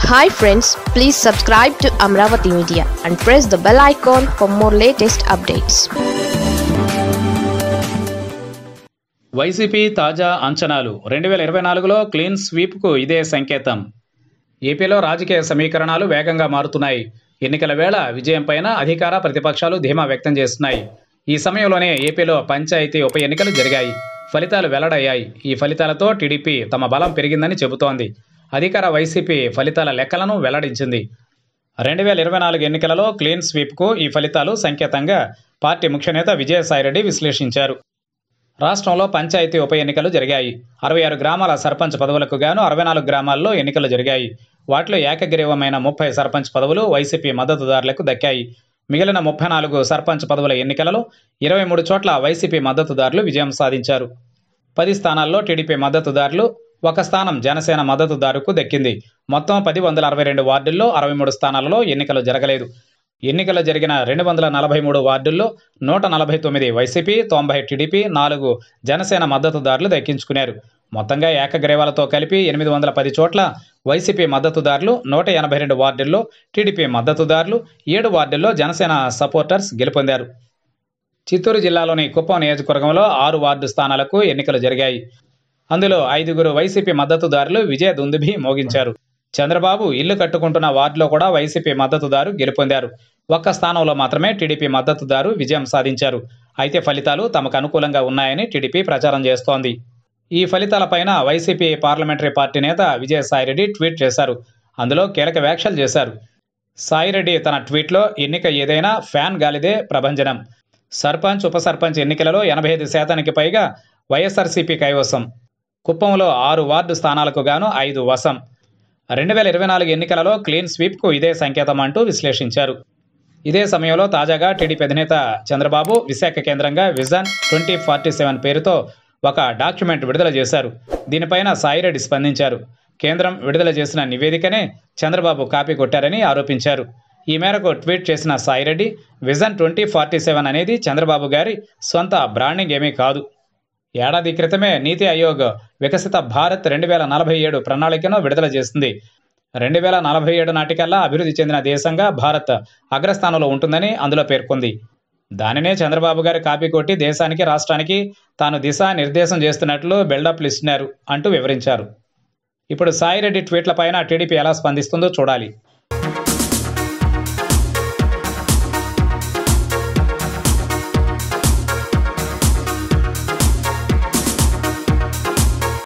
hi friends please subscribe to Amaravati media and press the bell icon for more latest updates Y C P తాజా అంచనాలు రెండు వేల ఇరవై నాలుగులో క్లీన్ స్వీప్కు ఇదే సంకేతం ఏపీలో రాజకీయ సమీకరణాలు వేగంగా మారుతున్నాయి ఎన్నికల వేళ విజయం పైన అధికార ప్రతిపక్షాలు ధీమా వ్యక్తం చేస్తున్నాయి ఈ సమయంలోనే ఏపీలో పంచాయతీ ఉప ఎన్నికలు జరిగాయి ఫలితాలు వెల్లడయ్యాయి ఈ ఫలితాలతో టీడీపీ తమ బలం పెరిగిందని చెబుతోంది అధికార వైసీపీ ఫలితాల లెక్కలను వెల్లడించింది రెండు వేల ఇరవై నాలుగు ఎన్నికలలో క్లీన్ స్వీప్కు ఈ ఫలితాలు సంకేతంగా పార్టీ ముఖ్య నేత విజయసాయిరెడ్డి విశ్లేషించారు రాష్ట్రంలో పంచాయతీ ఉప ఎన్నికలు జరిగాయి అరవై ఆరు గ్రామాల సర్పంచ్ పదవులకు గాను అరవై నాలుగు గ్రామాల్లో ఎన్నికలు జరిగాయి వాటిలో ఏకగ్రీవమైన ముప్పై సర్పంచ్ పదవులు వైసీపీ మద్దతుదారులకు దక్కాయి మిగిలిన ముప్పై నాలుగు సర్పంచ్ పదవుల ఎన్నికలలో ఇరవై మూడు చోట్ల వైసీపీ మద్దతుదారులు విజయం సాధించారు పది స్థానాల్లో టీడీపీ మద్దతుదారులు ఒక స్థానం జనసేన మద్దతుదారుకు దక్కింది మొత్తం పది వందల అరవై రెండు వార్డుల్లో అరవై మూడు స్థానాలలో ఎన్నికలు జరగలేదు ఎన్నికలు జరిగిన రెండు వందల నలభై మూడు వార్డుల్లో నూట నలభై తొమ్మిది వైసీపీ తొంభై టీడీపీ నాలుగు జనసేన మద్దతుదారులు దక్కించుకున్నారు మొత్తంగా ఏకగ్రీవాలతో కలిపి ఎనిమిది వందల పది చోట్ల వైసీపీ మద్దతుదారులు నూట ఎనభై రెండు వార్డుల్లో టీడీపీ మద్దతుదారులు ఏడు వార్డుల్లో జనసేన సపోర్టర్స్ గెలుపొందారు చిత్తూరు జిల్లాలోని కుప్పం నియోజకవర్గంలో ఆరు వార్డు స్థానాలకు ఎన్నికలు జరిగాయి అందులో ఐదుగురు వైసీపీ మద్దతుదారులు విజయ దుందుభి మోగించారు చంద్రబాబు ఇల్లు కట్టుకుంటున్న వార్డులో కూడా వైసీపీ మద్దతుదారు గెలుపొందారు ఒక్క స్థానంలో మాత్రమే టీడీపీ మద్దతుదారు విజయం సాధించారు అయితే ఫలితాలు తమకు అనుకూలంగా ఉన్నాయని టీడీపీ ప్రచారం చేస్తోంది ఈ ఫలితాలపైన వైసీపీ పార్లమెంటరీ పార్టీ నేత విజయసాయిరెడ్డి ట్వీట్ చేశారు అందులో కీలక వ్యాఖ్యలు చేశారు సాయిరెడ్డి తన ట్వీట్లో ఎన్నిక ఏదైనా ఫ్యాన్ గాలిదే ప్రభంజనం సర్పంచ్ ఉప సర్పంచ్ ఎన్నికలలో ఎనభై ఐదు శాతానికి పైగా వైఎస్ఆర్సీపీ కైవసం కుప్పంలో ఆరు వార్డు స్థానాలకు గాను ఐదు వసం రెండు వేల ఇరవై నాలుగు ఎన్నికలలో క్లీన్ స్వీప్కు ఇదే సంకేతం అంటూ విశ్లేషించారు ఇదే సమయంలో తాజాగా టీడీపీ అధినేత చంద్రబాబు విశాఖ కేంద్రంగా విజన్ ట్వంటీ ఫార్టీ సెవెన్ పేరుతో ఒక డాక్యుమెంట్ విడుదల చేశారు దీనిపైన సాయిరెడ్డి స్పందించారు కేంద్రం విడుదల చేసిన నివేదికనే చంద్రబాబు కాపీ కొట్టారని ఆరోపించారు ఈ మేరకు ట్వీట్ చేసిన Saireddy vision twenty forty seven అనేది చంద్రబాబు గారి సొంత బ్రాండింగ్ ఏమీ కాదు ఏడాది క్రితమే నీతి ఆయోగ్ వికసిత భారత్ రెండు వేల నలభై ఏడు ప్రణాళికను విడుదల చేసింది రెండు వేల నలభై ఏడు నాటికల్లా అభివృద్ధి చెందిన దేశంగా భారత్ అగ్రస్థానంలో ఉంటుందని అందులో పేర్కొంది దానినే చంద్రబాబు గారు కాపీ కొట్టి దేశానికి రాష్ట్రానికి తాను దిశా నిర్దేశం చేస్తున్నట్లు బిల్డప్లు ఇస్తున్నారు అంటూ వివరించారు ఇప్పుడు సాయిరెడ్డి ట్వీట్లపైన టీడీపీ ఎలా స్పందిస్తుందో చూడాలి